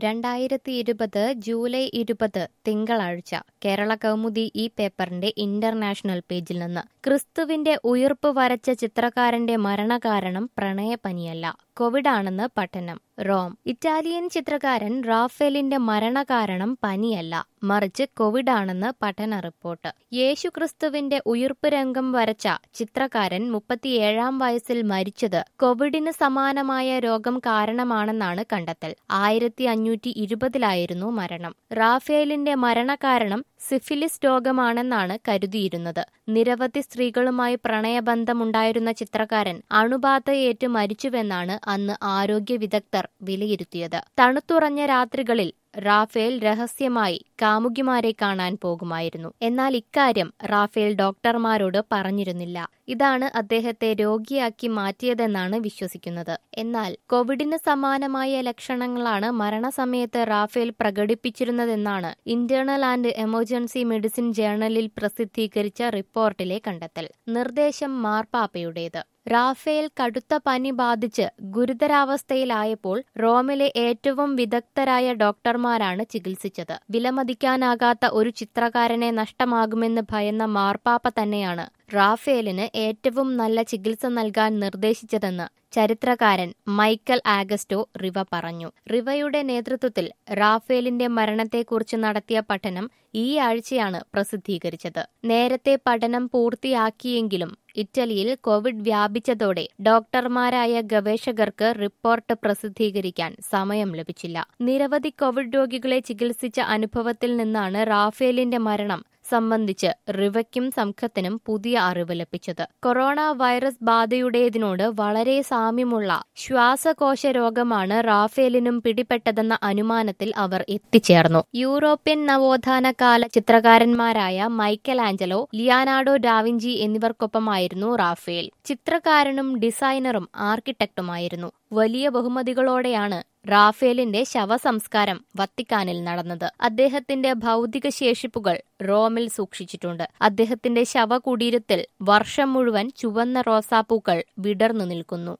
രണ്ടായിരത്തി ഇരുപത് ജൂലൈ ഇരുപത് തിങ്കളാഴ്ച കേരള കൗമുദി ഈ പേപ്പറിന്റെ ഇന്റർനാഷണൽ പേജിൽ നിന്ന് ക്രിസ്തുവിന്റെ ഉയിർപ്പ് വരച്ച ചിത്രകാരന്റെ മരണകാരണം പ്രണയപനിയല്ല കോവിഡാണെന്ന് പഠനം റോം ഇറ്റാലിയൻ ചിത്രകാരൻ റാഫേലിന്റെ മരണകാരണം പനിയല്ല മറിച്ച് കോവിഡാണെന്ന് പഠന റിപ്പോർട്ട് യേശുക്രിസ്തുവിന്റെ ഉയിർപ്പ് രംഗം വരച്ച ചിത്രകാരൻ മുപ്പത്തിയേഴാം വയസ്സിൽ മരിച്ചത് കോവിഡിന് സമാനമായ രോഗം കാരണമാണെന്നാണ് കണ്ടെത്തൽ ആയിരത്തി അഞ്ഞൂറ്റി ഇരുപതിലായിരുന്നു മരണം റാഫേലിന്റെ മരണകാരണം സിഫിലിസ് രോഗമാണെന്നാണ് കരുതിയിരുന്നത് നിരവധി സ്ത്രീകളുമായി പ്രണയബന്ധമുണ്ടായിരുന്ന ചിത്രകാരൻ അണുബാധയേറ്റ് മരിച്ചുവെന്നാണ് അന്ന് ആരോഗ്യ വിദഗ്ധർ വിലയിരുത്തിയത് തണുത്തുറഞ്ഞ രാത്രികളിൽ റാഫേൽ രഹസ്യമായി കാമുകിമാരെ കാണാൻ പോകുമായിരുന്നു എന്നാൽ ഇക്കാര്യം റാഫേൽ ഡോക്ടർമാരോട് പറഞ്ഞിരുന്നില്ല ഇതാണ് അദ്ദേഹത്തെ രോഗിയാക്കി മാറ്റിയതെന്നാണ് വിശ്വസിക്കുന്നത് എന്നാൽ കോവിഡിന് സമാനമായ ലക്ഷണങ്ങളാണ് മരണസമയത്ത് റാഫേൽ പ്രകടിപ്പിച്ചിരുന്നതെന്നാണ് ഇന്റേണൽ ആൻഡ് എമർജൻസി മെഡിസിൻ ജേർണലിൽ പ്രസിദ്ധീകരിച്ച റിപ്പോർട്ടിലെ കണ്ടെത്തൽ നിർദ്ദേശം മാർപ്പാപ്പയുടേത് റാഫേൽ കടുത്ത പനി ബാധിച്ച് ഗുരുതരാവസ്ഥയിലായപ്പോൾ റോമിലെ ഏറ്റവും വിദഗ്ധരായ ഡോക്ടർമാരാണ് ചികിത്സിച്ചത് വിലമതിക്കാനാകാത്ത ഒരു ചിത്രകാരനെ നഷ്ടമാകുമെന്ന് ഭയന്ന മാർപ്പാപ്പ തന്നെയാണ് റാഫേലിന് ഏറ്റവും നല്ല ചികിത്സ നൽകാൻ നിർദ്ദേശിച്ചതെന്ന് ചരിത്രകാരൻ മൈക്കൽ ആഗസ്റ്റോ റിവ പറഞ്ഞു റിവയുടെ നേതൃത്വത്തിൽ റാഫേലിന്റെ മരണത്തെക്കുറിച്ച് നടത്തിയ പഠനം ഈ ആഴ്ചയാണ് പ്രസിദ്ധീകരിച്ചത് നേരത്തെ പഠനം പൂർത്തിയാക്കിയെങ്കിലും ഇറ്റലിയിൽ കോവിഡ് വ്യാപിച്ചതോടെ ഡോക്ടർമാരായ ഗവേഷകർക്ക് റിപ്പോർട്ട് പ്രസിദ്ധീകരിക്കാൻ സമയം ലഭിച്ചില്ല നിരവധി കോവിഡ് രോഗികളെ ചികിത്സിച്ച അനുഭവത്തിൽ നിന്നാണ് റാഫേലിന്റെ മരണം സംബന്ധിച്ച് റിവയ്ക്കും സംഘത്തിനും പുതിയ അറിവ് ലഭിച്ചത് കൊറോണ വൈറസ് ബാധയുടേതിനോട് വളരെ സാമ്യമുള്ള ശ്വാസകോശ രോഗമാണ് റാഫേലിനും പിടിപെട്ടതെന്ന അനുമാനത്തിൽ അവർ എത്തിച്ചേർന്നു യൂറോപ്യൻ നവോത്ഥാന കാല ചിത്രകാരന്മാരായ മൈക്കൽ ആഞ്ചലോ ലിയാനാർഡോ ഡാവിഞ്ചി എന്നിവർക്കൊപ്പമായിരുന്നു റാഫേൽ ചിത്രകാരനും ഡിസൈനറും ആർക്കിടെക്റ്റുമായിരുന്നു വലിയ ബഹുമതികളോടെയാണ് റാഫേലിന്റെ ശവസംസ്കാരം വത്തിക്കാനിൽ നടന്നത് അദ്ദേഹത്തിന്റെ ഭൗതിക ശേഷിപ്പുകൾ റോമിൽ സൂക്ഷിച്ചിട്ടുണ്ട് അദ്ദേഹത്തിന്റെ ശവകുടീരത്തിൽ വർഷം മുഴുവൻ ചുവന്ന റോസാപ്പൂക്കൾ വിടർന്നു നിൽക്കുന്നു